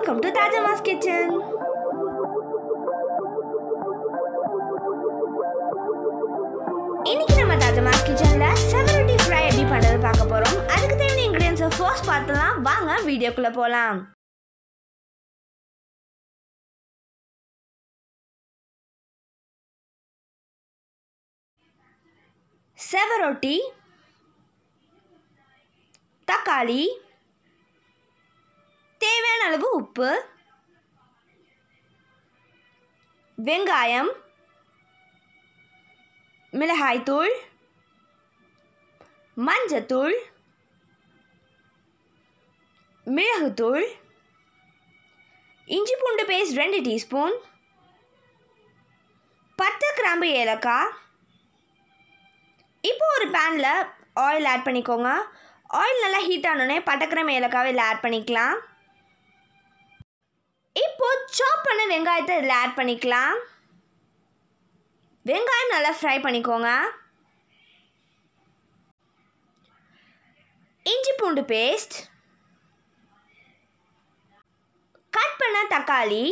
welcome to தாஜமாஸ் kitchen இன்னைக்கு நம்ம தாஜமாஸ் கிச்சன்ல செவரட்டி ஃப்ரை எப்படி பண்றது பார்க்க போறோம் அதுக்கு தேவையான இன்கிரியன்ஸை ஃபர்ஸ்ட் பார்த்துலாம் வாங்க வீடியோக்குள்ள போலாம் செவரொட்டி தக்காளி தேவையான அளவு உப்பு வெங்காயம் மிளகாய்த்தூள் மஞ்சத்தூள் மிளகுத்தூள் இஞ்சி பூண்டு பேஸ்ட் ரெண்டு டீஸ்பூன் பத்து கிராம்பு ஏலக்காய் இப்போ ஒரு பேனில் ஆயில் ஆட் பண்ணிக்கோங்க ஆயில் நல்லா ஹீட் ஆனோடனே பட்டக்கிரம் ஏலக்காவை இதில் ஆட் பண்ணிக்கலாம் இப்போ சாப் பண்ண வெங்காயத்தை இதில் ஆட் பண்ணிக்கலாம் வெங்காயம் நல்லா ஃப்ரை பண்ணிக்கோங்க இஞ்சி பூண்டு பேஸ்ட் கட் பண்ண தக்காளி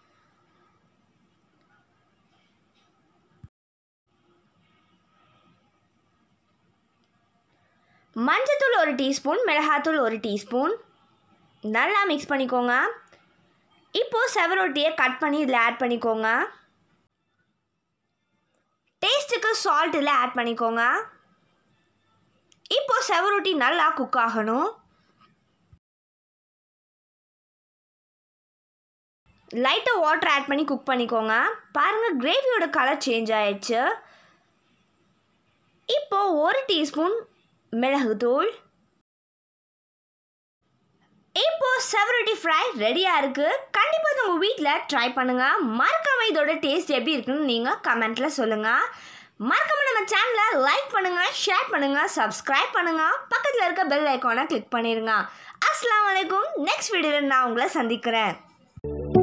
மஞ்சத்தூள் ஒரு டீஸ்பூன் மிளகாத்தூள் ஒரு டீஸ்பூன் நல்லா மிக்ஸ் பண்ணிக்கோங்க இப்போது செவரொட்டியை கட் பண்ணி இதில் ஆட் பண்ணிக்கோங்க டேஸ்ட்டுக்கு சால்ட் இதில் ஆட் பண்ணிக்கோங்க இப்போது செவரொட்டி நல்லா குக் ஆகணும் லைட்டாக வாட்டர் ஆட் பண்ணி குக் பண்ணிக்கோங்க பாருங்கள் கிரேவியோட கலர் சேஞ்ச் ஆயிடுச்சு இப்போது ஒரு டீஸ்பூன் மிளகுத்தூள் இப்போ செவரட்டி ஃப்ரை ரெடியாக இருக்குது கண்டிப்பாக இது உங்கள் வீட்டில் ட்ரை பண்ணுங்கள் மறக்காம இதோட டேஸ்ட் எப்படி இருக்குன்னு நீங்கள் கமெண்ட்டில் சொல்லுங்கள் மறக்காம நம்ம சேனலை லைக் பண்ணுங்கள் ஷேர் பண்ணுங்கள் சப்ஸ்கிரைப் பண்ணுங்கள் பக்கத்தில் இருக்க பெல் ஐக்கானை கிளிக் பண்ணிடுங்க அஸ்லாம் வலைக்கும் நெக்ஸ்ட் வீடியோவில் நான் உங்களை சந்திக்கிறேன்